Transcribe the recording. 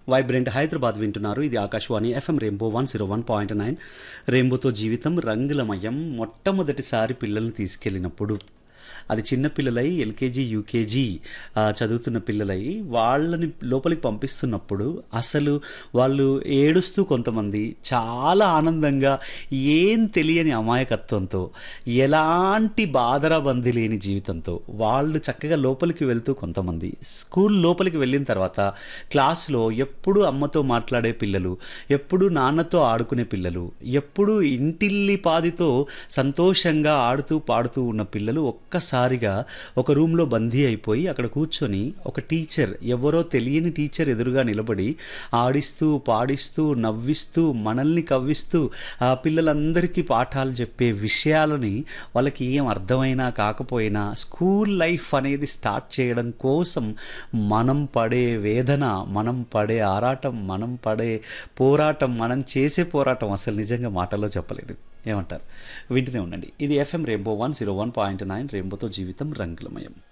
vibrant Hyderabad వింటున్నారు ఇది Akashvani FM rainbow one zero one point nine రెయిన్బోతో జీవితం రంగులమయం మొట్టమొదటిసారి పిల్లల్ని తీసుకెళ్ళినప్పుడు అది చిన్న పిల్లలై ఎల్కేజీ యూకేజీ ఆ, చదువుతున్న పిల్లలై వాళ్ళని లోపలికి పంపిస్తున్నప్పుడు అసలు వాళ్ళు ఏడుస్తూ కొంతమంది చాలా ఆనందంగా ఏం తెలియని అమాయకత్వంతో ఎలాంటి బాధరాబంది లేని జీవితంతో వాళ్ళు చక్కగా లోపలికి వెళ్తూ కొంతమంది స్కూల్ లోపలికి వెళ్ళిన తర్వాత క్లాస్లో ఎప్పుడు అమ్మతో మాట్లాడే పిల్లలు ఎప్పుడు నాన్నతో ఆడుకునే పిల్లలు ఎప్పుడు ఇంటిల్లి పాదితో సంతోషంగా ఆడుతూ పాడుతూ ఉన్న పిల్లలు ఒక్కసారిగా ఒక రూమ్లో బందీ అయిపోయి అక్కడ కూర్చొని ఒక టీచర్ ఎవరో తెలియని టీచర్ ఎదురుగా నిలబడి ఆడిస్తూ పాడిస్తూ నవ్విస్తూ మనల్ని కవ్విస్తూ ఆ పిల్లలందరికీ పాఠాలు చెప్పే విషయాలని వాళ్ళకి ఏం అర్థమైనా కాకపోయినా స్కూల్ లైఫ్ అనేది స్టార్ట్ చేయడం కోసం మనం పడే వేదన మనం పడే ఆరాటం మనం పడే పోరాటం మనం చేసే పోరాటం అసలు నిజంగా మాటల్లో చెప్పలేదు ఏమంటారు వింటూనే ఉండండి ఇది FM rainbow one zero one point nine రెయిన్బోతో జీవితం రంగులమయం